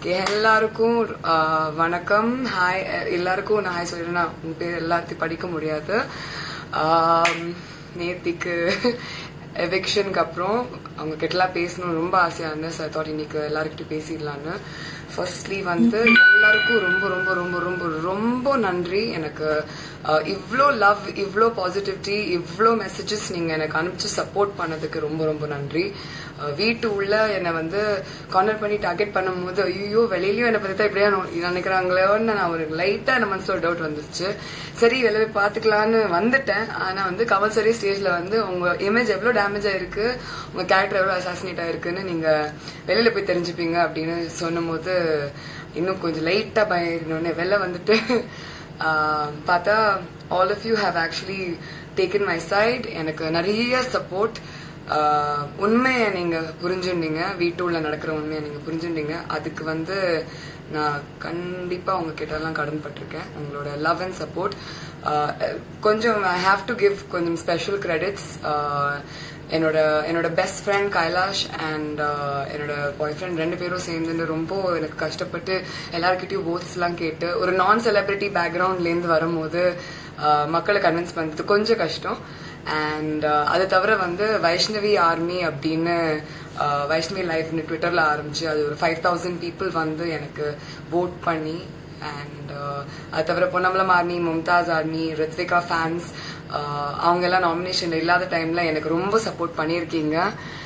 Okay, எல்லாருக்கும் ஆஹ், வணக்கம் hi எல்லாருக்கும் நான் ஹாய் சொல்லிடுறேன் உங்க பேர் எல்லாத்தையும் படிக்க முடியாது ஆம், நேத்திக்கு எவிக்ஷனுக்கு அப்புறம் அவங்க கிட்டலாம் பேசணும் ரொம்ப ஆசையா இருந்தேன் சார் தாட் இன்னைக்கு எல்லாருக்கிட்டையும் பேசிடலான்னு ஃபர்ஸ்ட்லி வந்து எல்லாருக்கும் ரொம்ப ரொம்ப ரொம்ப ரொம்ப ரொம்ப நன்றி எனக்கு ஆஹ், இவ்ளோ லவ் இவ்ளோ பாசிட்டிவிட்டி இவ்ளோ மெசேஜஸ் நீங்க எனக்கு அனுப்பிச்சு சப்போர்ட் பண்ணதுக்கு ரொம்ப ரொம்ப நன்றி ஆஹ், வீட்டு உள்ள என்னை வந்து கார்னர் பண்ணி டார்கெட் பண்ணும்போது ஐயோ வெளியிலயும் என்னை பத்தி தான் இப்படியா நோ- நினைக்கிறாங்களோன்னு நான் ஒரு லைட்டா என்ன மனசுல டவுட் வந்துச்சு சரி வெளில போய் பாத்துக்கலான்னு வந்துட்டேன் ஆனா வந்து கமல் சரி ஸ்டேஜ்ல வந்து உங்க இமேஜ் எவ்வளவு டேமேஜ் ஆயிருக்கு உங்க கேரக்டர் எவ்வளவு அசாசினேட் ஆயிருக்குன்னு நீங்க வெளியில போய் தெரிஞ்சுப்பீங்க அப்படின்னு சொன்னும்போது இன்னும் கொஞ்சம் லைட்டா பயணோன்னு வெளில வந்துட்டு ஆஹ், பார்த்தா all of you have actually taken my side எனக்கு நிறைய சப்போர்ட் உண்மையை நீங்க புரிஞ்சுட்டீங்க வீட்டுள்ள நடக்கிற உண்மையை நீங்க புரிஞ்சுட்டீங்க அதுக்கு வந்து நான் கண்டிப்பா உங்ககிட்ட எல்லாம் கடன்பட்டிருக்கேன் உங்களோட லவ் அண்ட் சப்போர்ட் கொஞ்சம் ஐ ஹாவ் டு கிவ் கொஞ்சம் ஸ்பெஷல் கிரெடிட்ஸ் என்னோட என்னோட பெஸ்ட் ஃப்ரெண்ட் கைலாஷ் அண்ட் என்னோட பாய் ஃப்ரெண்ட் ரெண்டு பேரும் சேர்ந்து ரொம்ப எனக்கு கஷ்டப்பட்டு எல்லார்கிட்டயும் votes எல்லாம் கேட்டு ஒரு நான் செலிபிரிட்டி பேக்ரவுண்ட்லேருந்து வரும்போது ஆஹ், மக்களை கன்வின்ஸ் பண்றது கொஞ்சம் கஷ்டம் அண்ட் அது தவிர வந்து வைஷ்ணவி ஆர்மி அப்படின்னு ஆஹ், வைஷ்ணவி லைஃப்னு ட்விட்டர்ல ஆரம்பிச்சு அது ஒரு ஃபைவ் தௌசண்ட் பீப்புள் வந்து எனக்கு vote பண்ணி அண்ட் அது தவிர Ponnambalam army Mumtaz army Riythvika fans அவங்க எல்லாம் நாமினேஷன் இல்லாத டைம்ல எனக்கு ரொம்ப சப்போர்ட் பண்ணியிருக்கீங்க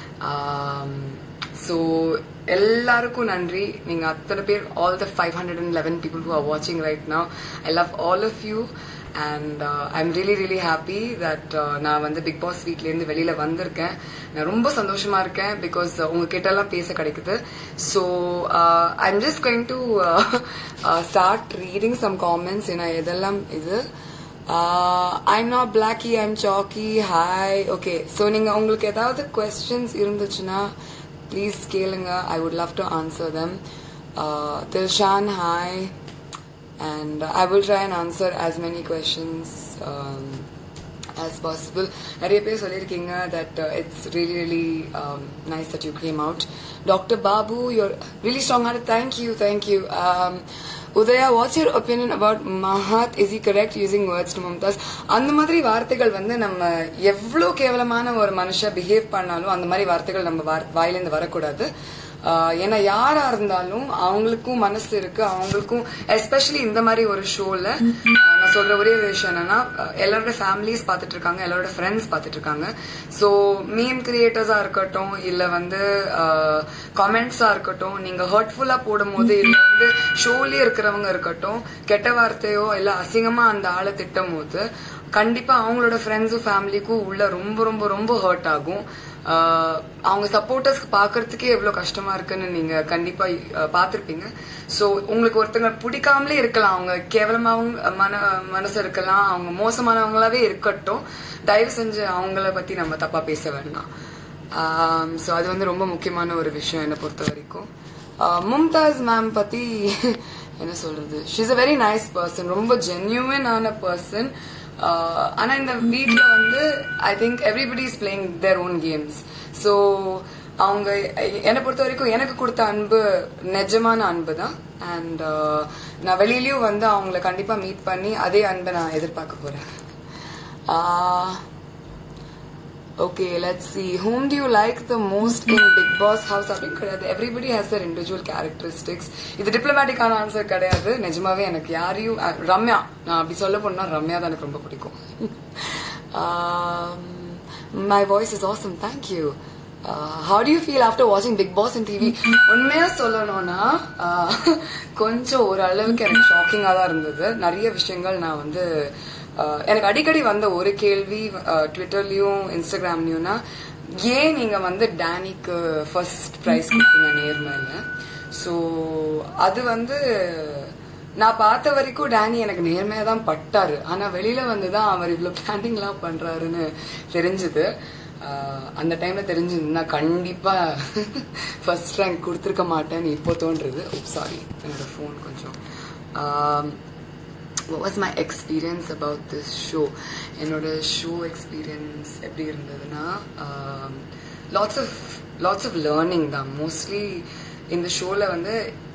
ஸோ எல்லாருக்கும் நன்றி நீங்க அத்தனை பேர் all the five hundred and eleven people who are வாட்சிங் right now I love all of you and I am really really happy that நான் வந்து பிக் பாஸ் வீட்லேருந்து வெளியில வந்திருக்கேன் நான் ரொம்ப சந்தோஷமா இருக்கேன் பிகாஸ் உங்ககிட்ட எல்லாம் பேச கிடைக்குது so I am just going to start reading some comments ஏன்னா இதெல்லாம் இது ஐம் நாட் பிளாக்கி ஐம் சாக்கி ஹாய் ஓகே ஸோ நீங்க உங்களுக்கு ஏதாவது கொஸ்டின்ஸ் இருந்துச்சுன்னா ப்ளீஸ் கேளுங்க I would love to answer them Dilshan hi and I will try and answer as many questions um, as possible. நிறைய பேர் சொல்லியிருக்கீங்க that uh, it's really really um, nice that you came out. Dr. Babu, you're really strong-hearted. Thank you, thank you. Um, Udaya what's your opinion about Mahat is a correct using words to Mumtaz அந்த மாதிரி வார்த்தைகள் வந்து நம்ம எவ்வளவு கேவலமான ஒரு மனுஷன் behave பண்ணாலும் அந்த மாதிரி வார்த்தைகள் நம்ம வார்- வாயிலிருந்து வரக்கூடாது ஆஹ் ஏன்னா யாரா இருந்தாலும் அவங்களுக்கும் மனசு இருக்கு அவங்களுக்கும் எஸ்பெஷலி இந்த மாதிரி ஒரு ஷோல நான் சொல்ற ஒரே ஒரு விஷயம் என்னன்னா அஹ் எல்லாரோட ஃபேமிலிஸ் பார்த்துட்டு இருக்காங்க எல்லாரோட ஃப்ரெண்ட்ஸ் பார்த்துட்டு இருக்காங்க ஸோ மீம் கிரியேட்டர்ஸா இருக்கட்டும் இல்ல வந்து காமெண்ட்ஸா இருக்கட்டும் நீங்க ஹர்ட்ஃபுல்லா போடும் போது இல்ல வந்து ஷோலயே இருக்கிறவங்க இருக்கட்டும் கெட்ட வார்த்தையோ இல்ல அசிங்கமா அந்த ஆளை திட்டும் போது கண்டிப்பா அவங்களோட ஃப்ரெண்ட்ஸும் ஃபேமிலிக்கும் உள்ள ரொம்ப ரொம்ப ரொம்ப ஹர்ட் ஆகும் ஆஹ் அவங்க சப்போர்ட்டர்ஸ்க்கு பாக்குறதுக்கே எவ்வளவு கஷ்டமா இருக்குன்னு நீங்க கண்டிப்பா ஆஹ் பார்த்திருப்பீங்க சோ உங்களுக்கு ஒருத்தங்க பிடிக்காமலே இருக்கலாம் அவங்க கேவலமாவும் மன மனசு இருக்கலாம் அவங்க மோசமானவங்களாவே இருக்கட்டும் தயவு செஞ்சு அவங்கள பத்தி நம்ம தப்பா பேச வேண்டாம் சோ அது வந்து ரொம்ப முக்கியமான ஒரு விஷயம் என்னை பொறுத்த வரைக்கும் ஆஹ் மும்தாஸ் மேம் பத்தி என்ன சொல்றது she's a very nice person ரொம்ப ஜென்யூனான பர்சன் ஆனா இந்த வீட்ல வந்து I think everybody is playing their own games so அவங்க என்னை பொறுத்த வரைக்கும் எனக்கு கொடுத்த அன்பு நிஜமான அன்பு தான் அண்ட் நான் வெளியிலயும் வந்து அவங்கள கண்டிப்பா மீட் பண்ணி அதே அன்பை நான் எதிர்பார்க்க போறேன் okay let's see whom do you like the most in Big Boss house அப்படின்னு கிடையாது everybody has their individual characteristics இது டிப்ளமேட்டிக்கான ஆன்சர் கிடையாது நிஜமாவே எனக்கு யாரையும் அஹ், ரம்யா நான் அப்படி சொல்ல போனா ரம்யா தான் எனக்கு ரொம்ப பிடிக்கும் my voice is awesome thank you how do you feel after வாட்சிங் பிக் பாஸ் இன் டிவி உண்மையா சொல்லணும்னா uh, கொஞ்சம் ஒரு அளவுக்கு எனக்கு ஷாக்கிங்கா தான் இருந்தது நிறைய விஷயங்கள் நான் வந்து uh, எனக்கு அடிக்கடி வந்த ஒரு கேள்வி ட்விட்டர்லயும் இன்ஸ்டாகிராம்லயும்னா ஏன் நீங்க வந்து டேனிக்கு ஃபர்ஸ்ட் ப்ரைஸ் கொடுத்தீங்க நேர்மையில ஸோ அது வந்து நான் பார்த்த வரைக்கும் டேனி எனக்கு நேர்மையா தான் பட்டாரு ஆனா வெளியில வந்து தான் அவர் இவ்வளவு பிளானிங்லாம் பண்றாருன்னு தெரிஞ்சது அந்த டைம்ல தெரிஞ்சிருந்தா கண்டிப்பா ஃபர்ஸ்ட் ரேங்க் கொடுத்துருக்க மாட்டேன்னு இப்போ தோன்றுது சாரி என்னோட ஃபோன் கொஞ்சம் ஆம், what was my experience about this show என்னோட ஷோ எக்ஸ்பீரியன்ஸ் எப்படி இருந்ததுன்னா lots of lots of learning தான் மோஸ்ட்லி இந்த ஷோல வந்து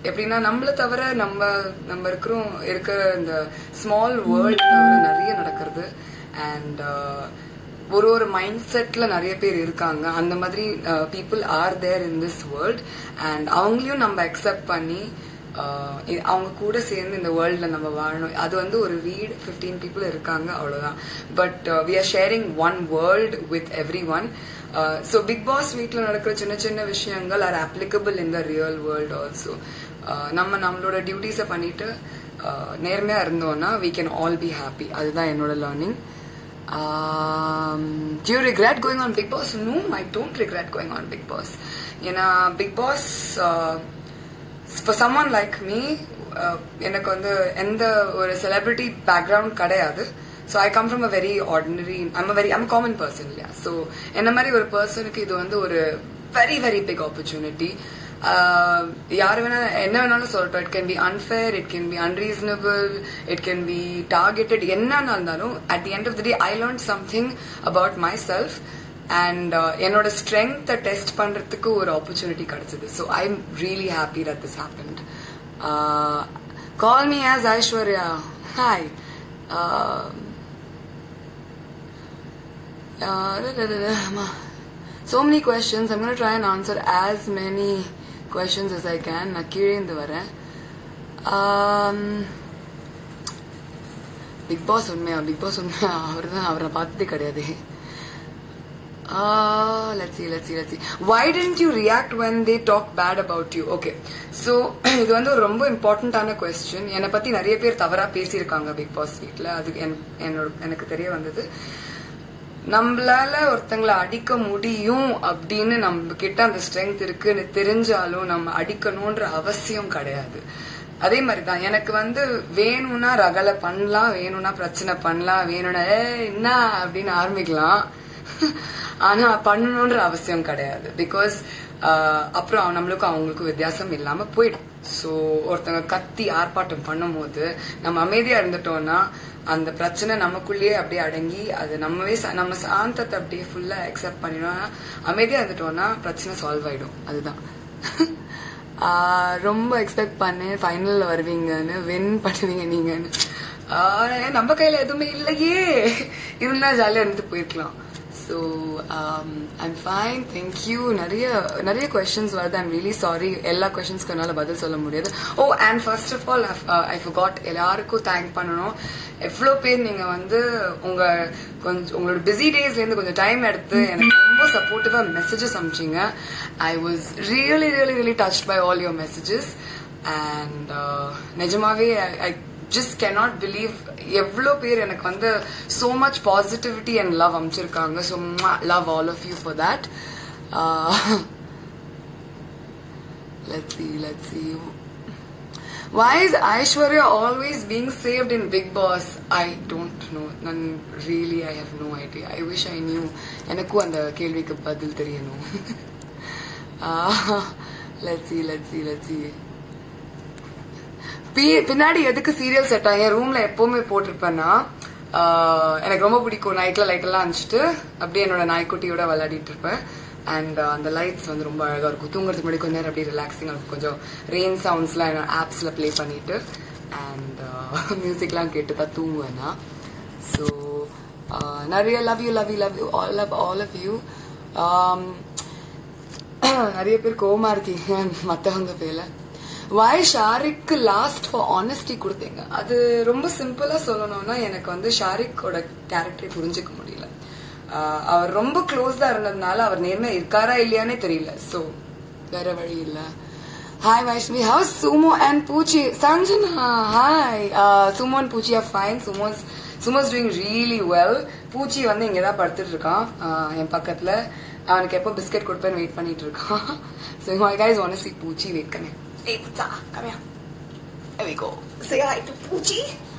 எப்படின்னா நம்மள தவிர நம்ம நம்ம இருக்கிறோம் இருக்கிற இந்த ஸ்மால் வேர்ல்ட் தவிர நிறைய நடக்கிறது அண்ட் ஒரு ஒரு மைண்ட் செட்ல நிறைய பேர் இருக்காங்க அந்த மாதிரி people are there in this world and அவங்களையும் நம்ம அக்செப்ட் பண்ணி uh, இ- அவங்க கூட சேர்ந்து இந்த வேர்ல்ட்ல நம்ம வாழணும் அது வந்து ஒரு வீடு 15 பீப்புள் இருக்காங்க அவ்வளவுதான் but we are sharing one world with every one so Big Boss வீட்டில் நடக்கிற சின்ன சின்ன விஷயங்கள் are applicable in the real world also நம்ம நம்மளோட டியூட்டிஸை பண்ணிட்டு uh, நேர்மையா இருந்தோம்னா we can all be happy அதுதான் என்னோட learning Um, do you regret going on Big Boss? No, I don't regret going on Big Boss. ஏன்னா Big Boss for someone like me எனக்கு வந்து எந்த ஒரு செலிபிரிட்டி பேக்ரவுண்ட் கிடையாது so I come from a very ordinary I'm very I'm common person இல்லையா ஸோ என்ன மாதிரி ஒரு பர்சனுக்கு இது வந்து ஒரு வெரி வெரி பிக் ஆப்பர்ச்சுனிட்டி யாரு வேணா என்ன வேணாலும் சொல்லட்டும் it can be unfair it can be unreasonable it can be targeted என்னன்னா இருந்தாலும் at the end of the day I learn something about myself and என்னோட ஸ்ட்ரென்த்தை டெஸ்ட் பண்றதுக்கு ஒரு ஆப்பர்ச்சுனிட்டி கிடைச்சது so I am really happy that this happened call me as Aishwarya hi so many questions i'm going to try and answer as many questions as i can நான் கீழே இருந்து வரேன் Big Boss உண்மையா Big Boss உண்மையா அவர் தான் அவரை பார்த்ததே கிடையாது Uh, let's see, let's see, let's see. Why didn't you react when they talk bad about you? Okay. So, இது வந்து ஒரு ரொம்ப இம்பார்ட்டன்டான கொஸ்டின் என்னை பத்தி நிறைய பேர் தவறா பேசியிருக்காங்க பிக் பாஸ் வீட்ல அது என்- என்னோட எனக்கு தெரிய வந்தது நம்மளால ஒருத்தங்களை அடிக்க முடியும் அப்படின்னு நம்ம கிட்ட அந்த ஸ்ட்ரென்த் இருக்குன்னு தெரிஞ்சாலும் நம்ம அடிக்கணும்ன்ற அவசியம் கிடையாது அதே மாதிரி தான் எனக்கு வந்து வேணும்னா ரகலை பண்ணலாம் வேணும்னா பிரச்சனை பண்ணலாம் வேணும்னா "ஏய், என்ன அப்படின்னு ஆரம்பிக்கலாம் ஆனா பண்ணணும்ன்ற அவசியம் கிடையாது பிகாஸ் அப்புறம் நம்மளுக்கும் அவங்களுக்கும் வித்தியாசம் இல்லாம போயிடும் ஸோ ஒருத்தங்க கத்தி ஆர்ப்பாட்டம் பண்ணும்போது நம்ம அமைதியா இருந்துட்டோம்னா அந்த பிரச்சனை நமக்குள்ளேயே அப்படியே அடங்கி அது நம்மவே சா- நம்ம சாந்தத்தை அப்படியே ஃபுல்லா அக்செப்ட் பண்ணிடோம்னா அமைதியா இருந்துட்டோம்னா பிரச்சனை சால்வ் ஆயிடும் அதுதான் ஆஹ் ரொம்ப எக்ஸ்பெக்ட் பண்ணேன் ஃபைனல்ல வருவீங்கன்னு வின் பண்ணுவீங்க நீங்கன்னு ஆஹ் நம்ம கையில எதுவுமே இல்லையே இருந்தா ஜாலியா இருந்து போயிருக்கலாம் ஸோ ஐம் ஃபைன் தேங்க்யூ நிறைய நிறைய கொஷின்ஸ் வருது ஐம் ரியலி சாரி எல்லா கொஷின்ஸ்க்கு என்னால் பதில் சொல்ல முடியாது oh and first of all I forgot எல்லாருக்கும் தேங்க் பண்ணணும் எவ்வளோ பேர் நீங்க வந்து உங்க கொஞ்சம் உங்களோட பிஸி டேஸ்லேருந்து கொஞ்சம் டைம் எடுத்து எனக்கு ரொம்ப சப்போர்ட்டிவாக மெசேஜஸ் அனுப்பிச்சிங்க I was really really really touched by all your messages and நிஜமாவே ஐ ஜஸ்ட் cannot பிலீவ் எவ்வளோ பேர் எனக்கு வந்து so much positivity and love அமைச்சிருக்காங்க so love all of you for that let's see let's see why is aishwarya always being saved in big boss i don't know none really i have no idea i wish i knew எனக்கும் அந்த கேள்விக்கு பதில் தெரியணும் let's see let's see let's see B- பின்னாடி எதுக்கு serial set என் ரூம்ல எப்பவுமே போட்டிருப்பேன்னா ஆஹ், எனக்கு ரொம்ப பிடிக்கும் நைட்ல லைட் எல்லாம் அணிச்சிட்டு அப்படியே என்னோட நாய்க்குட்டியோட விளையாடிட்டு இருப்பேன் அண்ட் அந்த லைட்ஸ் வந்து ரொம்ப அழகா இருக்கும் தூங்குறதுக்கு முன்னாடி கொஞ்ச நேரம் அப்படியே ரிலாக்ஸிங்காக இருக்கும் கொஞ்சம் ரெயின் சவுண்ட்ஸ்லாம் என்னோட ஆப்ஸ்ல ப்ளே பண்ணிட்டு அண்ட் மியூசிக்லாம் கேட்டு தான் தூங்குவேன் நான் ஸோ நிறைய love you love you love you all love all of you நிறைய பேர் கோவமா இருக்கீங்க மத்தவங்க பேர்ல வாய் ஷாரிக்கு லாஸ்ட் ஃபார் ஆனஸ்டி கொடுத்தீங்க அது ரொம்ப சிம்பிளா சொல்லணும்னா எனக்கு வந்து ஷாரிக்கோட கேரக்டரை புரிஞ்சுக்க முடியல ஆஹ் அவர் ரொம்ப க்ளோஸா இருந்ததுனால அவர் நேர்மையா இருக்காரா இல்லையானே தெரியல சோ வேற வழி இல்ல hi Vaishnavi how's Sumo and Poochi Sanjana hi Sumo and Poochi are fine Sumo's Sumo's doing really well Poochi வந்து இங்க தான் படுத்துட்டு இருக்கான் ஆஹ் என் பக்கத்துல அவனுக்கு எப்போ பிஸ்கட் கொடுப்பேன்னு வெயிட் பண்ணிட்டு இருக்கான் so my guys want to see Poochi wait பண்ணேன் Hey, Pizza, come here. There we go. Say hi to Poochie.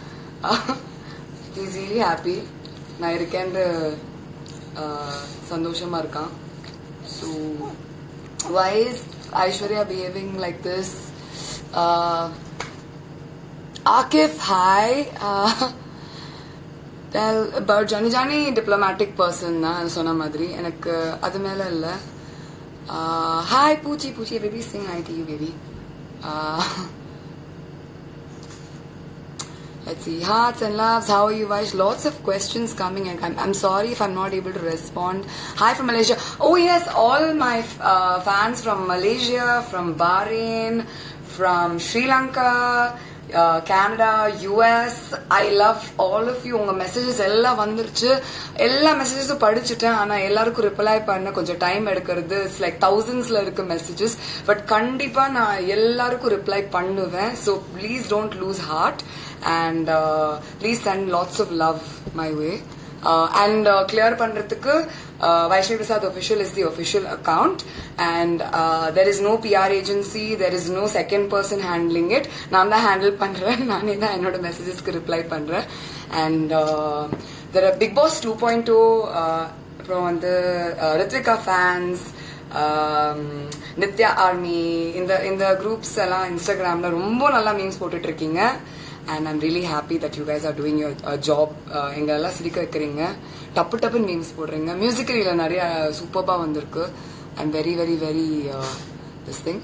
He's really happy. நான் இருக்கேன்னு uh, சந்தோஷமா இருக்கான் so why is Aishwarya behaving like this? Uh, Akif, hi. Uh, well, about Johnny Johnny diplomatic person தான் சொன்ன மாதிரி எனக்கு அது மேல இல்ல hi Poochi Poochi baby sing hi to you baby Let's see. Hearts and loves. How are you, Vaish? Lots of questions coming. and I'm, I'm sorry if I'm not able to respond. Hi from Malaysia. Oh, yes. All my uh, fans from Malaysia, from Bahrain, from Sri Lanka, uh, Canada, US. I love all of you. உங்க messages எல்லாம் வந்துருச்சு எல்லா மெசேஜஸும் படிச்சுட்டேன் ஆனா எல்லாருக்கும் reply பண்ண கொஞ்சம் time எடுக்கிறது இட்ஸ் லைக் தௌசண்ட்ஸ்ல இருக்க மெசேஜஸ் பட் கண்டிப்பா நான் எல்லாருக்கும் ரிப்ளை பண்ணுவேன் so please don't lose heart and uh, please send lots of love my way. Uh, and uh, clear பண்றதுக்கு uh, Vaishnavi Prasad official is the official account and uh, there is no PR agency there is no second person handling it நான் தான் handle பண்றேன் நானே தான் என்னோட மெசேஜஸ்க்கு reply பண்றேன் and uh, there are Big Boss 2.0 uh, அப்புறம் வந்து ரித்விகா ஃபேன்ஸ் நித்யா ஆர்மி இந்த இந்த குரூப்ஸ் எல்லாம் இன்ஸ்டாகிராம்ல ரொம்ப நல்லா மீம்ஸ் போட்டுட்டு இருக்கீங்க and I'm really happy that you guys are doing your job எங்க எல்லாம் சிரிக்க வைக்கிறீங்க டப்பு டப்புன்னு மீம்ஸ் போடுறீங்க மியூசிக்கலியில் நிறைய சூப்பர்பா வந்திருக்கு I'm very very very this thing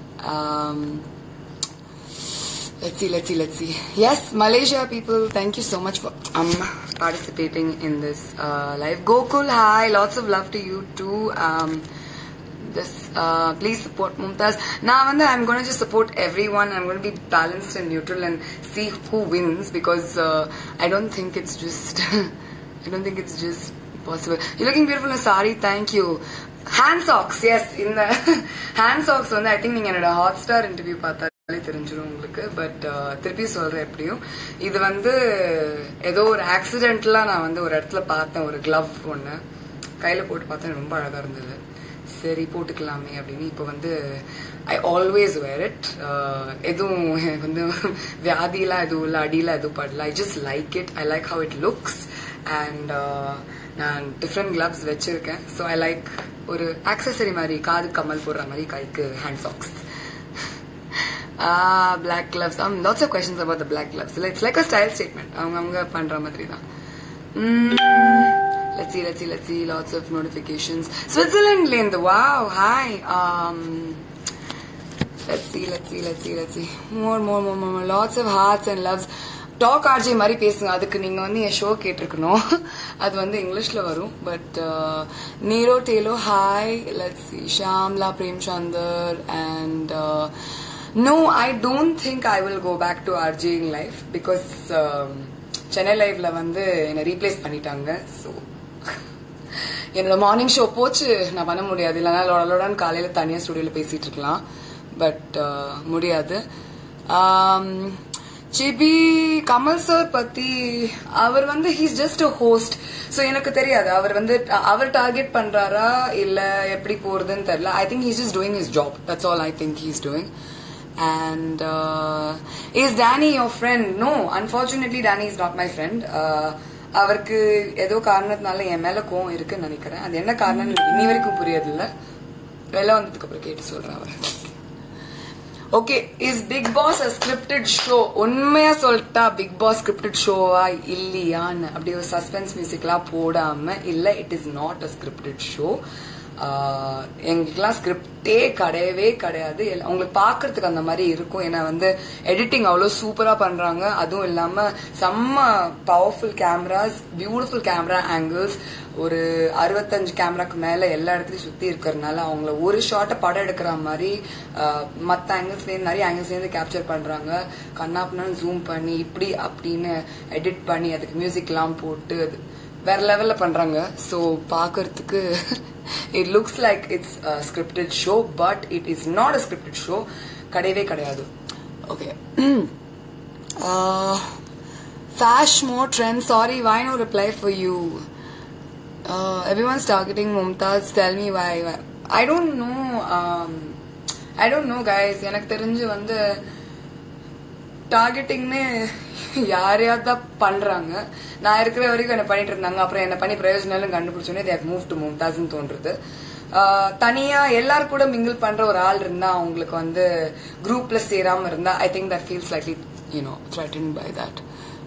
let's see let's see let's see yes malaysia people thank you so much for um participating in this uh, live gokul hi lots of love to you too um this uh, please support mumtaz now and i'm going to just support everyone i'm going to be balanced and neutral and see who wins because uh, i don't think it's just i don't think it's just possible you're looking beautiful in a sari thank you hand socks yes in the hand socks வந்து I think நீங்க என்னோட hot star interview பார்த்தா தெரிஞ்சிடும் உங்களுக்கு but திருப்பி சொல்றேன் எப்படியும் இது வந்து ஏதோ ஒரு ஆக்சிடென்ட்ல நான் வந்து ஒரு இடத்துல பார்த்தேன் ஒரு கிளவ் ஒன்று கையில போட்டு பார்த்தேன் ரொம்ப அழகா இருந்தது சரி போட்டுக்கலாமே அப்படின்னு இப்போ வந்து ஐ ஆல்வேஸ் வேர் இட் எதுவும் எனக்கு வந்து வியாதிலாம் எதுவும் இல்லை அடியெலாம் எதுவும் படல I just like it I like how it looks and நான் டிஃப்ரெண்ட் கிளப்ஸ் வச்சிருக்கேன் ஸோ ஐ லைக் ஒரு ஆக்சசரி மாதிரி காது கம்மல் போடுற மாதிரி கைக்கு hand socks Ah, black gloves. Um, lots of questions about the black gloves. It's like a style statement. அவங்க அவங்க பண்ற மாதிரி தான் let's see, let's see, let's see. Lots of notifications. Switzerland, Lind. Wow, hi. Um, let's see, let's see, let's see, let's see. More, more, more, more, more. Lots of hearts and loves. Talk RJ மாதிரி பேசுங்க அதுக்கு நீங்க வந்து என் show கேட்டிருக்கணும் அது வந்து இங்கிலீஷ்ல வரும் but நீரோ டேலோ hi let's see Shamla Prem Chandar and no I don't think I will go back to RJing life because Chennai லைவ்ல வந்து என்னை ரீப்ளேஸ் பண்ணிட்டாங்க ஸோ என்னோட மார்னிங் ஷோ போச்சு நான் பண்ண முடியாது இல்லைனா லொடலோடான்னு காலையில தனியா ஸ்டுடியோல பேசிட்டு இருக்கலாம் பட் முடியாது சிபி கமல் சார் பத்தி அவர் வந்து he's just a host so எனக்கு தெரியாது அவர் வந்து அவர் டார்கெட் பண்றாரா இல்ல எப்படி போறதுன்னு தெரியல I think he's just doing his job that's all I think he's doing and uh, is Danny your friend? No, unfortunately, Danny is not my friend. Uh, அவருக்கு ஏதோ காரணத்தினால என் மேல கோவம் இருக்குன்னு நினைக்கிறேன் அது என்ன காரணம் இன்னி வரைக்கும் புரியது இல்ல வெளில வந்ததுக்கு அப்புறம் கேட்டு சொல்றேன் அவர் okay is Big Boss a scripted show உண்மையா சொல்லிட்டா பிக் பாஸ் ஸ்கிரிப்டட் ஷோவா இல்லையான்னு அப்படி ஒரு சஸ்பென்ஸ் மியூசிக்லாம் போடாம இல்ல it is not a scripted show எங்களுக்குலாம் ஸ்கிரிப்டே கிடையவே கிடையாது அவங்களுக்கு பாக்குறதுக்கு அந்த மாதிரி இருக்கும் ஏன்னா வந்து எடிட்டிங் அவ்வளோ சூப்பரா பண்றாங்க அதுவும் இல்லாம செம்ம powerful cameras beautiful camera angles ஒரு அறுபத்தஞ்சு கேமராக்கு மேல எல்லா இடத்துலயும் சுத்தி இருக்கிறதுனால அவங்கள ஒரு ஷாட்டை படம் எடுக்கிற மாதிரி மற்ற ஆங்கிள்ஸ்லேருந்து நிறைய ஆங்கிள்ஸ்லேருந்து கேப்சர் பண்றாங்க கண்ணாப்புனான்னு ஜூம் பண்ணி இப்படி அப்படின்னு எடிட் பண்ணி அதுக்கு மியூசிக்லாம் போட்டு வேற லெவல்ல பண்றாங்க ஸோ பாக்குறதுக்கு it looks like it's scripted show but it is not a scripted show கிடையவே கிடையாது okay Fash more trend. Sorry, why no reply for you? Uh, everyone's targeting Mumtaz. Tell me why. why. I don't know. Um, I don't know, guys. எனக்கு தெரிஞ்சு வந்து டார்கெட்டிங்னு யாரையாவது தான் பண்றாங்க நான் இருக்கிற வரைக்கும் என்ன பண்ணிட்டு இருந்தாங்க அப்புறம் என்ன பண்ணி பிரயோஜனம் கண்டுபிடிச்சோன்னே தேவ் மூவ் டு மும்தாஸ்ன்னு தோன்றுது தனியா எல்லாரும் கூட மிங்கிள் பண்ற ஒரு ஆள் இருந்தா அவங்களுக்கு வந்து குரூப்ல சேராம இருந்தா I think that feels likely you know threatened by that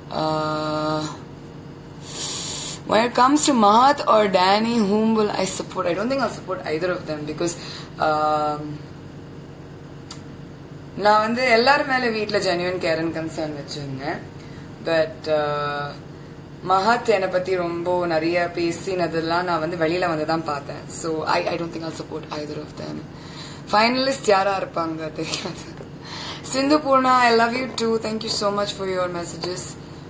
When it comes to Mahat or Danny, whom will I support? I don't think I'll support either of them because um, நான் வந்து எல்லாரும் மேல வீட்ல ஜென்யூன் கேர் அண்ட் கன்சர்ன் வச்சிருந்தேன் but Mahat என்னை பத்தி ரொம்ப நிறைய பேசினதெல்லாம் நான் வந்து வெளியில வந்து தான் பார்த்தேன் so I I don't think all support either of them finalist யாரா இருப்பாங்க தெரியாது Sindhu Poorna I love you too thank you so much for your messages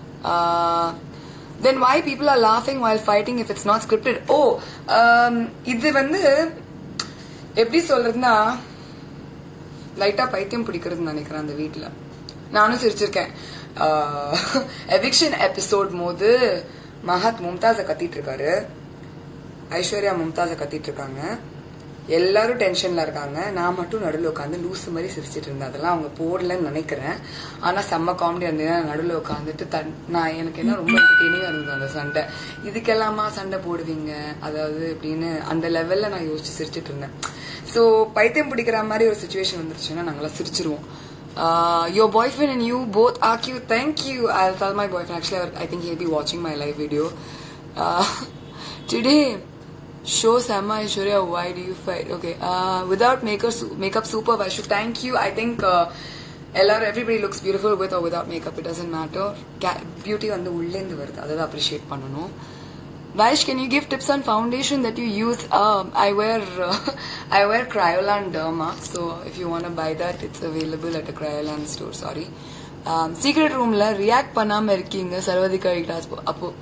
then why people are லாஃபிங் while fighting if it's not scripted oh இது வந்து எப்படி சொல்றதுன்னா லைட்டா பைத்தியம் பிடிக்கிறதுன்னு நினைக்கிறேன் அந்த வீட்ல நானும் சிரிச்சிருக்கேன் எவிக்ஷன் எபிசோட் போது மஹத் மும்தாஸை கத்திட்டு இருக்காரு ஐஸ்வர்யா மும்தாஸை கத்திட்டு இருக்காங்க எல்லாரும் டென்ஷன்ல இருக்காங்க நான் மட்டும் நடுவில் உட்காந்து லூசு மாதிரி சிரிச்சிட்டு இருந்தேன் அதெல்லாம் அவங்க போடலன்னு நினைக்கிறேன் ஆனா செம்ம காமெடி இருந்தது நடுவில் உட்காந்துட்டு தன் நான் எனக்கு என்ன ரொம்ப என்டர்டெய்னிங்கா இருந்தது அந்த சண்டை இதுக்கெல்லாமா சண்டை போடுவீங்க அதாவது அப்படின்னு அந்த லெவல்ல நான் யோசிச்சு சிரிச்சிட்டு இருந்தேன் ஸோ பைத்தியம் பிடிக்கிற மாதிரி ஒரு சுச்சுவேஷன் வந்துருச்சுன்னா நாங்களாம் சிரிச்சிருவோம் Uh, your boyfriend and you both are cute. Thank you. I'll tell my boyfriend. Actually, I think he'll be watching my live video. Uh, today, show Sama Aishwarya, why do you fight? Okay. Uh, without makeup, makeup super, I should thank you. I think uh, எல்லாரும் everybody looks beautiful with or without makeup. It doesn't matter. Ca- Beauty வந்து உள்ளேந்து வருது அதை appreciate பண்ணணும் Vaish, can you give tips on foundation that you use? Um, I wear uh, I wear Cryolan Derma, so if you want to buy that, it's available at a Cryolan store. Sorry. Um, secret roomல react பண்ணாம இருக்கீங்க சர்வதிகாரி class அப்போ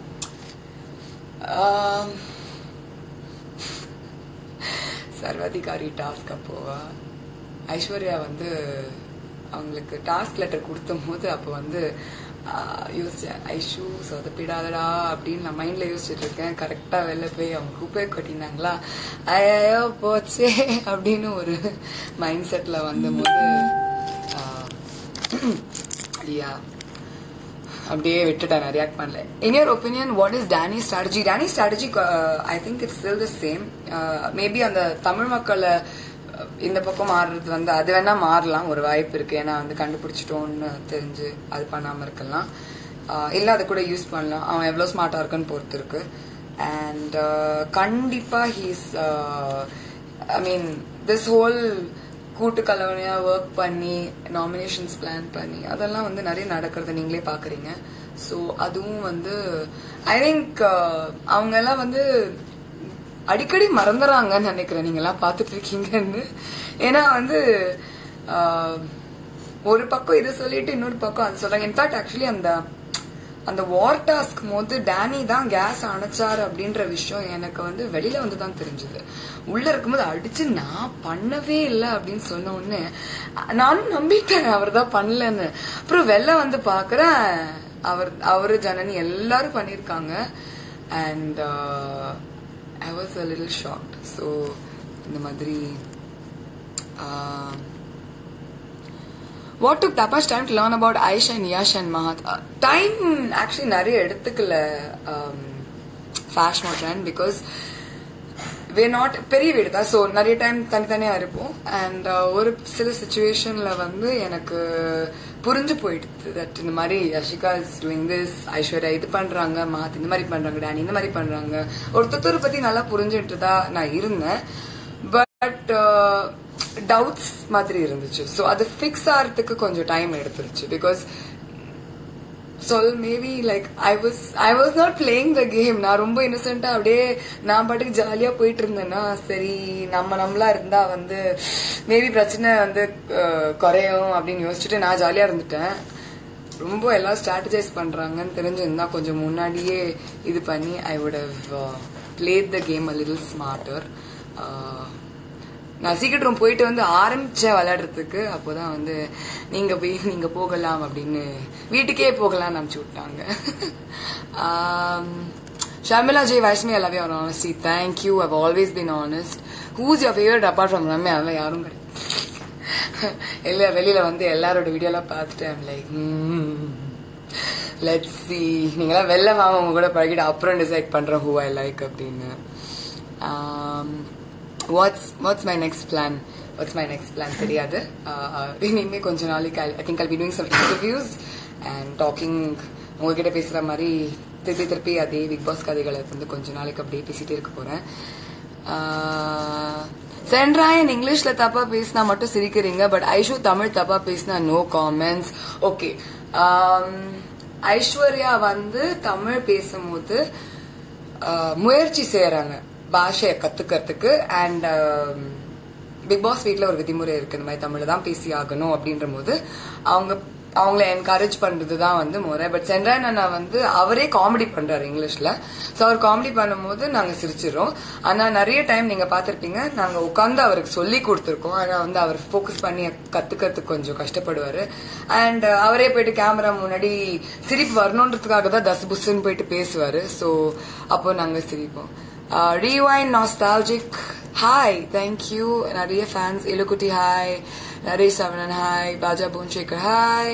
um, சர்வாதிகாரி task அப்போவா ஐஸ்வர்யா வந்து அவங்களுக்கு task letter கொடுத்த போது அப்போ வந்து ஆஹ், யோசிச்சேன் ஐஷு சொதப்பிடாதடா அப்படின்னு நான் மைண்ட்ல யோசிச்சுட்டு இருக்கேன் கரெக்டா வெளில போய் அவங்க குப்பை கொட்டினாங்களா ஐயோ போச்சே அப்படின்னு ஒரு மைண்ட் செட்ல வந்த போது யா அப்படியே விட்டுட்டேன் நான் ரியாக்ட் பண்ணல in your opinion what is Danny strategy Danny strategy I think it's still the same maybe அந்த தமிழ் மக்களை uh, இந்த பக்கம் மாறுறது வந்து அது வேணா மாறலாம் ஒரு வாய்ப்பு இருக்கு ஏன்னா வந்து கண்டுபிடிச்சிட்டோன்னு தெரிஞ்சு அது பண்ணாம இருக்கலாம் Uh, இல்ல அதை கூட யூஸ் பண்ணலாம் அவன் எவ்வளவு ஸ்மார்ட்டா இருக்குன்னு பொறுத்து இருக்கு அண்ட் கண்டிப்பா he's I mean this whole கூட்டு கலவனையா ஒர்க் பண்ணி நாமினேஷன்ஸ் பிளான் பண்ணி அதெல்லாம் வந்து நிறைய நடக்கிறத நீங்களே பாக்குறீங்க ஸோ அதுவும் வந்து ஐ திங்க் அவங்க எல்லாம் வந்து அடிக்கடி மறந்துறாங்கன்னு நினைக்கிறேன் நீங்க எல்லாம் பார்த்துட்டு இருக்கீங்கன்னு ஏன்னா வந்து ஆஹ், ஒரு பக்கம் இதை சொல்லிட்டு இன்னொரு பக்கம் அது சொல்றாங்க இன்ஃபேக்ட் ஆக்சுவலி அந்த அந்த வார் டாஸ்க் போது டேனி தான் கேஸ் அணைச்சாரு அப்படின்ற விஷயம் எனக்கு வந்து வெளியில வந்து தான் தெரிஞ்சது உள்ள இருக்கும்போது அடிச்சு நான் பண்ணவே இல்லை அப்படின்னு சொன்ன உடனே நானும் நம்பிட்டேன் அவர் தான் பண்ணலன்னு அப்புறம் வெளில வந்து பாக்குறேன் அவர் அவரு ஜனனி எல்லாரும் பண்ணியிருக்காங்க and I was a little shocked so இந்த மாதிரி ஆஹ், What took that much time to learn about Aisha and Yash and Mahat? Uh, time actually நிறைய எடுத்துக்கல fashion trend because we not பெரிய வீடு தான் ஸோ நிறைய டைம் தனித்தனியா இருப்போம் அண்ட் ஒரு சில சுச்சுவேஷன்ல வந்து எனக்கு புரிஞ்சு போயிடுது தட் இந்த மாதிரி Yashika is doing this Aishwarya இது பண்றாங்க மஹத் இந்த மாதிரி பண்றாங்க டேனி இந்த மாதிரி பண்றாங்க ஒருத்தர் பத்தி நல்லா புரிஞ்சுட்டு தான் நான் இருந்தேன் பட் டவுட்ஸ் மாதிரி இருந்துச்சு ஸோ அது ஃபிக்ஸ் ஆகிறதுக்கு கொஞ்சம் டைம் எடுத்துருச்சு பிகாஸ் சொல் maybe like I was I was not playing the game நான் ரொம்ப இன்னசென்ட்டா அப்படியே நான் பாட்டுக்கு ஜாலியா போயிட்டு இருந்தேன்னா சரி நம்ம நம்மளா இருந்தா வந்து மேபி பிரச்சனை வந்து அஹ், குறையும் அப்படின்னு யோசிச்சுட்டு நான் ஜாலியா இருந்துட்டேன் ரொம்ப எல்லாம் ஸ்ட்ராட்டஜைஸ் பண்றாங்கன்னு தெரிஞ்சிருந்தா கொஞ்சம் முன்னாடியே இது பண்ணி I would have played the game a little smarter நான் சீக்கிரம் ரூம் போயிட்டு வந்து ஆரம்பிச்சேன் விளையாடுறதுக்கு அப்போதான் வந்து நீங்க போய் நீங்க போகலாம் அப்படின்னு வீட்டுக்கே போகலாம் அனுப்பிச்சு விட்டாங்க Sharmila Jai Vaishmi I love your honesty thank you have always been honest who's your favourite apart from Ramya அதெல்லாம் யாரும் கிடையாது இல்ல வெளியில வந்து எல்லாரோட வீடியோலாம் பார்த்துட்டு ஐம் லைக் லெட்ஸ் சி நீங்களாம் வெளில வாங்க உங்க கூட பழகிட்டு அப்புறம் டிசைட் பண்றேன் ஹூ ஐ லைக் அப்படின்னு what's what's my next plan what's my next plan தெரியாது Uh, இனிமே கொஞ்ச நாளைக்கு I think I'll be doing some interviews and talking உங்ககிட்ட பேசுற மாதிரி திருப்பி திருப்பி அதே பிக் பாஸ் கதைகளை வந்து கொஞ்ச நாளைக்கு அப்படியே பேசிட்டே இருக்க போறேன் சென்ட்ராயன் இங்கிலீஷ்ல தப்பா பேசினா மட்டும் சிரிக்கிறீங்க பட் ஐஷு தமிழ் தப்பா பேசினா நோ காமெண்ட்ஸ் ஓகே ஐஸ்வர்யா வந்து தமிழ் பேசும்போது ஆஹ், முயற்சி செய்யறாங்க பாஷையை கத்துக்கிறதுக்கு அண்ட் பிக் பாஸ் வீட்ல ஒரு விதிமுறை இருக்கு இந்த மாதிரி தமிழ்ல தான் பேசி ஆகணும் அப்படின்ற போது அவங்க அவங்கள என்கரேஜ் பண்றது தான் வந்து முறை பட் சென்ட்ராயன் அண்ணா வந்து அவரே காமெடி பண்றாரு இங்கிலீஷ்ல ஸோ அவர் காமெடி பண்ணும்போது நாங்க சிரிச்சிடும் ஆனா நிறைய டைம் நீங்க பார்த்திருப்பீங்க நாங்க உட்காந்து அவருக்கு சொல்லி கொடுத்துருக்கோம் ஆனா வந்து அவர் ஃபோக்கஸ் பண்ணி கத்துக்கிறதுக்கு கொஞ்சம் கஷ்டப்படுவாரு அண்ட் அவரே போயிட்டு கேமரா முன்னாடி சிரிப்பு வரணுன்றதுக்காக தான் தஸ் புஸ்ன்னு போயிட்டு பேசுவாரு ஸோ அப்போ நாங்க சிரிப்போம் ரீவைன் நாஸ்டாலஜிக் ஹாய் தேங்க்யூ நிறைய ஃபேன்ஸ் இலுக்குட்டி ஹாய் நரேஷ் சவணன் ஹாய் பாஜா பூன்சேகர் hi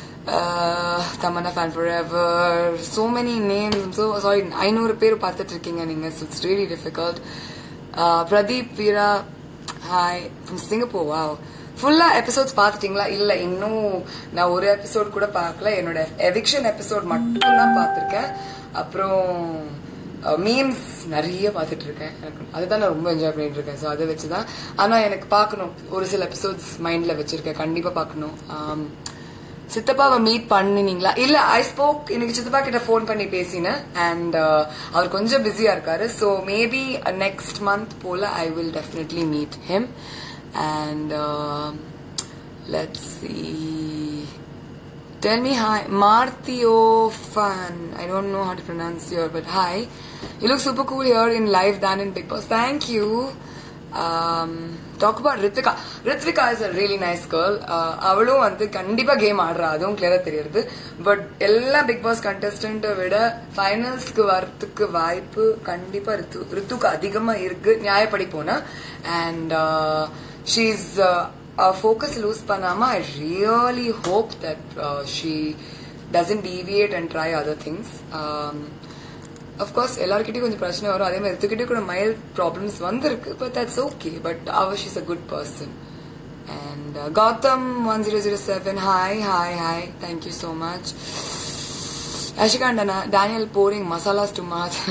Tamannaah fan forever so many names so sorry ஐநூறு பேர் பார்த்துட்டு இருக்கீங்க நீங்க it's really difficult Pradeep Veera hi from Singapore wow ஃபுல்லா எபிசோட்ஸ் பார்த்துட்டீங்களா இல்ல இன்னும் நான் ஒரு எபிசோட் கூட பார்க்கல என்னோட எவிக்ஷன் எபிசோட் மட்டும் தான் பார்த்திருக்கேன் அப்புறம் மீம்ஸ் நிறைய பார்த்துட்டு இருக்கேன் எனக்கு அதுதான் நான் ரொம்ப என்ஜாய் பண்ணிட்டு இருக்கேன் ஸோ அதை வச்சுதான் ஆனா எனக்கு பார்க்கணும் ஒரு சில எபிசோட்ஸ் மைண்ட்ல வச்சிருக்கேன் கண்டிப்பா பார்க்கணும் ஆம், சித்தப்பாவை மீட் பண்ணினீங்களா இல்ல ஐ ஸ்போக் இன்னைக்கு சித்தப்பா கிட்ட ஃபோன் பண்ணி பேசினேன் அண்ட் அவர் கொஞ்சம் பிஸியா இருக்காரு ஸோ மேபி நெக்ஸ்ட் மந்த் போல I will definitely meet him and let's see Tell me hi, Martio Fan. I don't know how to pronounce your, but hi. You look super cool here in live than in Big Boss. Thank you. Um, talk about Ritvika. Ritvika is a really nice girl. Uh, அவளும் வந்து கண்டிப்பா game ஆடுறா அதுவும் கிளியரா தெரியுது but எல்லா big pass கண்டஸ்டன்ட்டை விட ஃபைனல்ஸ்க்கு வரத்துக்கு வாய்ப்பு கண்டிப்பா ரித்து ரித்துக்கு அதிகமா இருக்கு நியாயப்படி போனா அண்ட் ஷீஸ் ஃபோக்கஸ் லூஸ் பண்ணாம I really hope that she doesn't deviate and try other things of course எல்லாருக்கிட்டையும் கொஞ்சம் பிரச்சனை வரும் அதே மாதிரி எடுத்துக்கிட்டே கூட மைல்ட் ப்ராப்ளம்ஸ் வந்திருக்கு பட் தட்ஸ் ஓகே பட் அவர் she's a good person and Gautham one zero zero seven hi hi hi thank you so much அஷிகாண்டனா Daniel boring masalas too much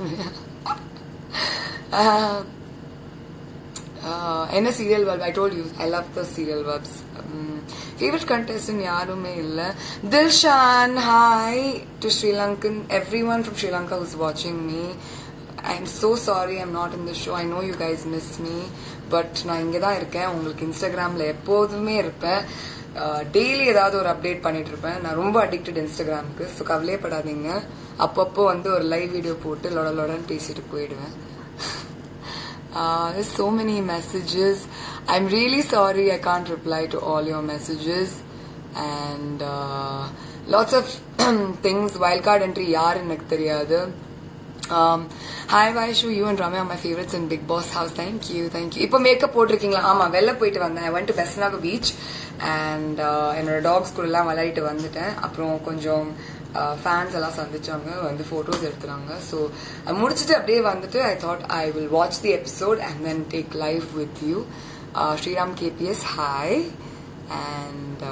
என்ன serial web I told you I love the serial webs favourite contestant யாருமே இல்ல Dilshan hi to Sri Lankan every one from Sri Lanka who's வாட்சிங் me I am so sorry I'm not in the show I know you guys miss me but நான் இங்கே தான் இருக்கேன் உங்களுக்கு இன்ஸ்டாகிராமில் எப்போதுமே இருப்பேன் டெய்லி ஏதாவது ஒரு அப்டேட் பண்ணிட்டு இருப்பேன் நான் ரொம்ப அடிக்டட் இன்ஸ்டாகிராமுக்கு ஸோ கவலையப்படாதீங்க அப்பப்போ வந்து ஒரு லைவ் வீடியோ போட்டு லொட லொடன்னு பேசிட்டு போயிடுவேன் Uh, there's so many messages. I'm really sorry I can't reply to all your messages. And uh, lots of things. Wildcard entry யார் எனக்கு தெரியாது Um, hi Vaishu, you and Ramya are my favorites in Big Boss House. Thank you, thank you. இப்போ makeup போட்டிருக்கீங்களா ஆமா வெளில போயிட்டு வந்தேன் I went to பெஸ்னாக பீச் அண்ட் என்னோட டாக்ஸ் கூட எல்லாம் விளையாடிட்டு வந்துட்டேன் அப்புறம் கொஞ்சம் ஃபேன்ஸ் எல்லாம் சந்திச்சாங்க வந்து ஃபோட்டோஸ் எடுத்துனாங்க ஸோ முடிச்சுட்டு அப்படியே வந்துட்டு I thought I will watch the episode and then take live with you Sriram KPS hi and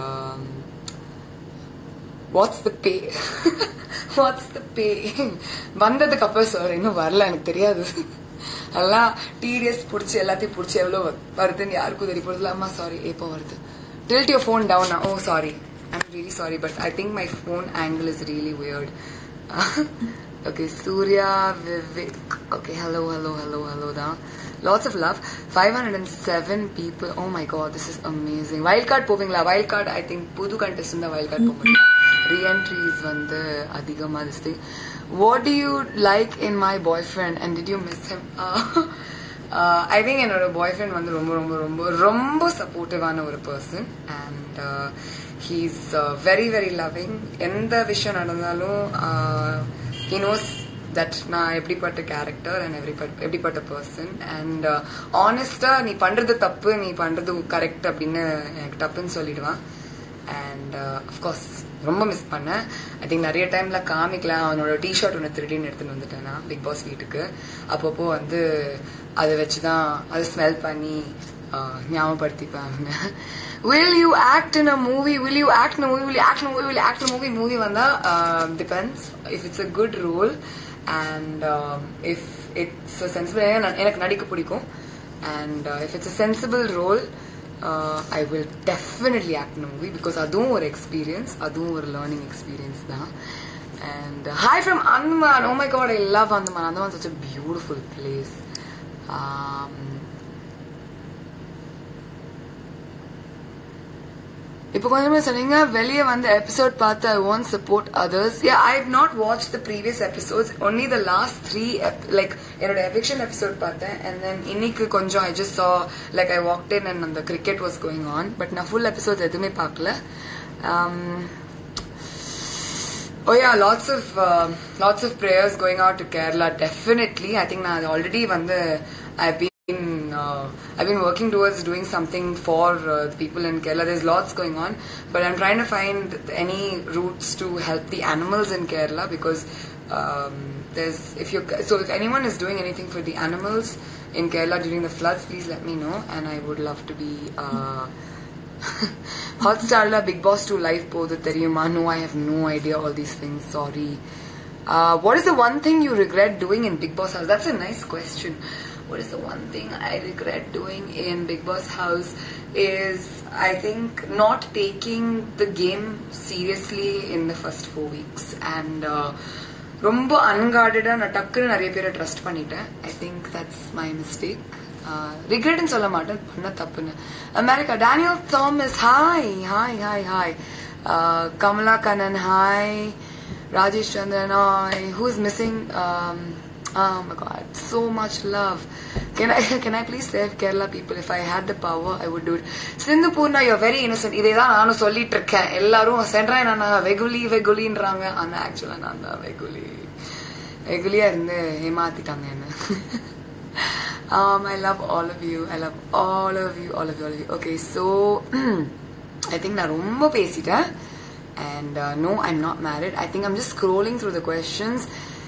what's the pay what's the pay வந்ததுக்கு அப்புறம் சார் இன்னும் வரல எனக்கு தெரியாது எல்லாம் டிடிஎஸ் பிடிச்சி எல்லாத்தையும் பிடிச்சி எவ்வளோ வருதுன்னு யாருக்கும் தெரிய போகிறது அம்மா சாரி எப்போ வருது tilt your phone down oh sorry I'm really sorry but I think my phone angle is really weird okay Surya Vivek okay hello hello hello hello தான் lots of love five hundred and seven people oh my god this is amazing wild card போவீங்களா wild card I think புது contest தான் wild card போக முடியும் reentries வந்து அதிகமாக this thing what do you like in my boy boyfriend and did you miss him I think என்னோட பாய் friend வந்து ரொம்ப ரொம்ப ரொம்ப ரொம்ப சப்போர்ட்டிவான ஒரு person and he's very very loving எந்த விஷயம் நடந்தாலும் ஹி நோஸ் தட் நான் எப்படிப்பட்ட கேரக்டர் அண்ட் எவ்ரி எப்படிப்பட்ட பர்சன் அண்ட் ஆனஸ்டா நீ பண்றது தப்பு நீ பண்றது கரெக்ட் அப்படின்னு எனக்கு தப்புன்னு சொல்லிடுவான் அண்ட் அஃப்கோர்ஸ் ரொம்ப மிஸ் பண்ணேன் ஐ திங்க் நிறைய டைம்ல காமிக்கலாம் அவனோட டிஷர்ட் ஒன்று திருடின்னு எடுத்துன்னு வந்துட்டேன் நான் பிக் பாஸ் வீட்டுக்கு அப்பப்போ வந்து அதை வச்சுதான் அதை ஸ்மெல் பண்ணி ஞாபகப்படுத்திப்பாங்க will you act in a movie will you act in movie will act movie will act movie movie வந்தா depends if it's a good role and if it's sensible எனக்கு நடிக்க பிடிக்கும் and uh, if it's a sensible role uh, I will definitely act in a movie because அதுவும் ஒரு experience அதுவும் ஒரு learning experience தான் and uh, hi from Andaman oh my god I love Andaman Andaman is such a beautiful place um, இப்போ கொஞ்சமே சொன்னீங்க வெளியே வந்த எபிசோட் பார்த்து I want support others yeah I have not watch the previous episodes only the last three like என்னோட eviction episode பார்த்தேன் and then இன்னைக்கு கொஞ்சம் I just saw like I walked in and அந்த cricket was going on but நான் full episodes எதுவுமே பார்க்கல Oh yeah, lots of uh, lots of prayers going out to Kerala. Definitely, I think நான் already வந்து I've been uh, I've been working towards doing something for uh, the people in Kerala. There's lots going on, but I'm trying to find any routes to help the animals in Kerala because um, there's if you so if anyone is doing anything for the animals in Kerala during the floods, please let me know, and I would love to be. Uh, ஹாட்ஸ்டார்ல Bigg Boss two live போகுது தெரியுமா no I have no idea all these things sorry what is the one thing you regret doing in Bigg Boss house that's a nice question what is the one thing I regret doing in Big Boss House is I think not taking the game seriously in the first four weeks and uh, ரொம்ப அன்கார்டடா நான் டக்குன்னு நிறைய பேரை trust பண்ணிட்டேன் I think that's my mistake ரிக்ரெட்னு சொல்ல மாட்டேன் பண்ண தப்புன்னு America Daniel Thomas hi hi hi hi Kamala Kannan hi Rajesh Chandran hi who is missing Oh my god, so much love. Can I can I please save Kerala people? If I had the power, I would do it. Sindhupurna, you're very innocent. இதே தான் நானும் சொல்லிட்டு இருக்கேன் எல்லாரும் சென்ட்ராய் நான் வெகுலி வெகுலின்றாங்க ஆனா ஆக்சுவலா நான் தான் வெகுலி வெகுலியா இருந்து ஏமாத்திட்டாங்க என்ன um, I love all of you. I love all of you, all of you, all of you. Okay, so I think நான் ரொம்ப பேசிட்டேன் and uh, no, I'm not married. I think I'm just scrolling through the questions.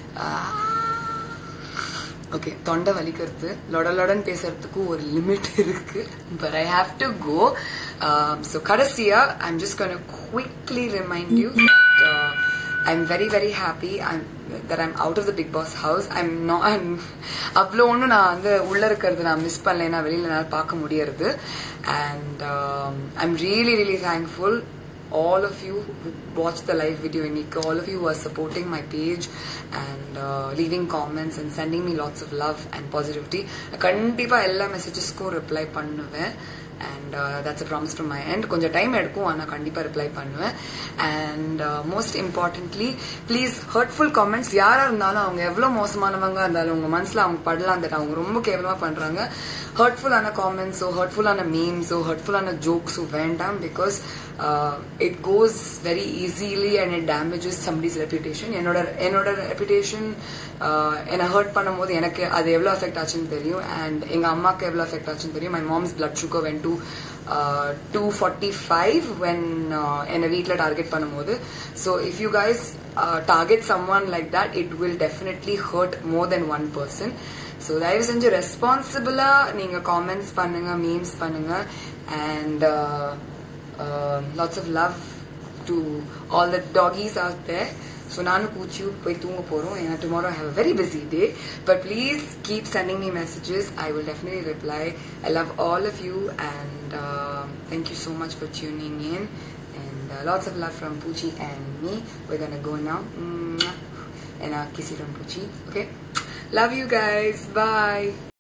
Okay தொண்டை வலிக்கிறது லொட லொடன்னு பேசுறதுக்கும் ஒரு limit இருக்கு but I have to go so கடைசியா I'm just gonna quickly remind you I'm very very happy I'm that I'm out of the Bigg Boss house I'm no I'm அவ்வளோ ஒன்றும் நான் வந்து உள்ள இருக்கிறது நான் மிஸ் பண்ணலைன்னா வெளியில என்னால் பார்க்க முடியறது and I'm really really thankful all of you who watched the live video இன்னைக்கு all of you who are supporting my page and uh, leaving comments and sending me lots of love and positivity கண்டிப்பா எல்லா மெசேஜஸ்க்கும் reply பண்ணுவேன் and that's a promise to my and கொஞ்சம் time எடுக்கும் ஆனால் கண்டிப்பாக reply பண்ணுவேன் and most importantly please hurtful comments யாராக இருந்தாலும் அவங்க எவ்வளோ மோசமானவங்க இருந்தாலும் உங்கள் மனசில் அவங்க படலாம் தட் அவங்க ரொம்ப கேவலமாக பண்ணுறாங்க ஹர்ட்ஃபுல்லான காமெண்ட்ஸோ ஹர்ட்ஃபுல்லான மீம்ஸோ ஹர்ட்ஃபுல்லான ஜோக்ஸோ வேண்டாம் because it goes very easily and it damages sometimes reputation என்னோட என்னோட ரெப்யூட்டேஷன் என்னை ஹர்ட் பண்ணும்போது எனக்கு அது எவ்வளோ அஃபெக்ட் ஆச்சுன்னு தெரியும் அண்ட் எங்கள் அம்மாவுக்கு எவ்வளோ அஃபெக்ட் ஆச்சுன்னு தெரியும் my mom's blood sugar went to two forty five when என்னை வீட்டில் டார்கெட் பண்ணும்போது so if you guys target someone like that it will definitely hurt more then one person so தயவு செஞ்சு ரெஸ்பான்சிபிளா நீங்க காமெண்ட்ஸ் பண்ணுங்க மீம்ஸ் பண்ணுங்க and lots of love to all the doggies are there so நானும் பூச்சி போய் தூங்க போறோம் ஏன்னா tomorrow have a very busy day but please keep sending me messages I will definitely reply I love all of you and thank you so much for tuning in and uh, lots of love from Poochie and me. We're gonna go now. Mwah. And uh, kissy from Poochie. Okay. Love you guys. Bye.